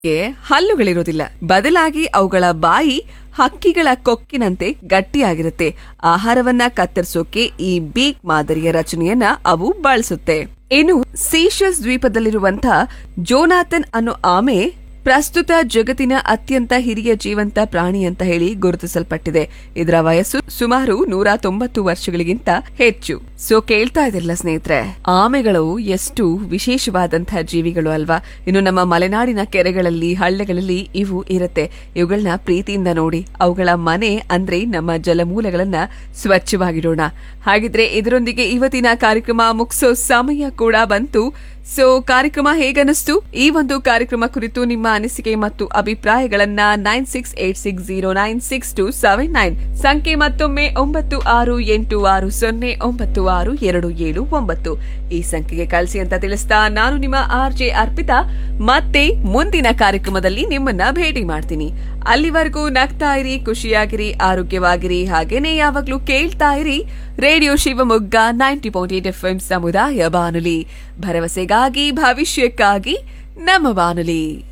ಗೆ ಹಲ್ಲುಗಳಿರೋದಿಲ್ಲ ಬದಲಾಗಿ ಅವುಗಳ ಬಾಯಿ ಹಕ್ಕಿಗಳ ಕೊಕ್ಕಿನಂತೆ ಗಟ್ಟಿಯಾಗಿರುತ್ತೆ ಆಹಾರವನ್ನ ಕತ್ತರಿಸೋಕೆ ಈ ಬೀಕ್ ಮಾದರಿಯ ರಚನೆಯನ್ನ ಅವು ಬಳಸುತ್ತೆ ಇನ್ನು ಸೀಶಸ್ ದ್ವೀಪದಲ್ಲಿರುವಂತಹ ಜೋನಾಥನ್ ಅನ್ನೋ ಆಮೆ ಪ್ರಸ್ತುತ ಜಗತ್ತಿನ ಅತ್ಯಂತ ಹಿರಿಯ ಜೀವಂತ ಪ್ರಾಣಿ ಅಂತ ಹೇಳಿ ಗುರುತಿಸಲ್ಪಟ್ಟಿದೆ ಇದರ ವಯಸ್ಸು ಸುಮಾರು ನೂರ ತೊಂಬತ್ತು ವರ್ಷಗಳಿಗಿಂತ ಹೆಚ್ಚು ಸೊ ಕೇಳ್ತಾ ಇದಿಲ್ಲ ಸ್ನೇಹಿತರೆ ಆಮೆಗಳು ಎಷ್ಟು ವಿಶೇಷವಾದಂತಹ ಜೀವಿಗಳು ಅಲ್ವಾ ಇನ್ನು ನಮ್ಮ ಮಲೆನಾಡಿನ ಕೆರೆಗಳಲ್ಲಿ ಹಳ್ಳಿಗಳಲ್ಲಿ ಇವು ಇರುತ್ತೆ ಇವುಗಳನ್ನ ಪ್ರೀತಿಯಿಂದ ನೋಡಿ ಅವುಗಳ ಮನೆ ಅಂದ್ರೆ ನಮ್ಮ ಜಲಮೂಲಗಳನ್ನ ಸ್ವಚ್ಛವಾಗಿಡೋಣ ಹಾಗಿದ್ರೆ ಇದರೊಂದಿಗೆ ಇವತ್ತಿನ ಕಾರ್ಯಕ್ರಮ ಮುಗಿಸೋ ಸಮಯ ಕೂಡ ಬಂತು ಸೊ ಕಾರ್ಯಕ್ರಮ ಹೇಗನಿಸ್ತು ಈ ಒಂದು ಕಾರ್ಯಕ್ರಮ ಕುರಿತು ನಿಮ್ಮ ಅನಿಸಿಕೆ ಮತ್ತು ಅಭಿಪ್ರಾಯಗಳನ್ನ nine six eight six zero nine six two seven nine ಸಂಖ್ಯೆ ಮತ್ತೊಮ್ಮೆ ಒಂಬತ್ತು ಆರು ಎಂಟು ಆರು ಸೊನ್ನೆ ಒಂಬತ್ತು ಆರು ಎರಡು ಏಳು ಒಂಬತ್ತು ಈ ಸಂಖ್ಯೆಗೆ ಕಳಿಸಿ ಅಂತ ತಿಳಿಸ್ತಾ ನಾನು ನಿಮ್ಮ ಆರ್ ಜೆ ಅರ್ಪಿತಾ ಮತ್ತೆ ಮುಂದಿನ ಕಾರ್ಯಕ್ರಮದಲ್ಲಿ ನಿಮ್ಮನ್ನ ಭೇಟಿ ಮಾಡ್ತೀನಿ ಅಲ್ಲಿವರೆಗೂ ನಗ್ತಾ ಇರಿ ಖುಷಿಯಾಗಿರಿ ಆರೋಗ್ಯವಾಗಿರಿ ಹಾಗೇನೆ ಯಾವಾಗ್ಲೂ ಕೇಳ್ತಾ ಇರಿ radio Shivamogga ninety point eight F ಸಮುದಾಯ ಬಾನುಲಿ ಭರವಸೆಗಾಗಿ ಭವಿಷ್ಯಕ್ಕಾಗಿ ನಮ್ಮ ಬಾನುಲಿ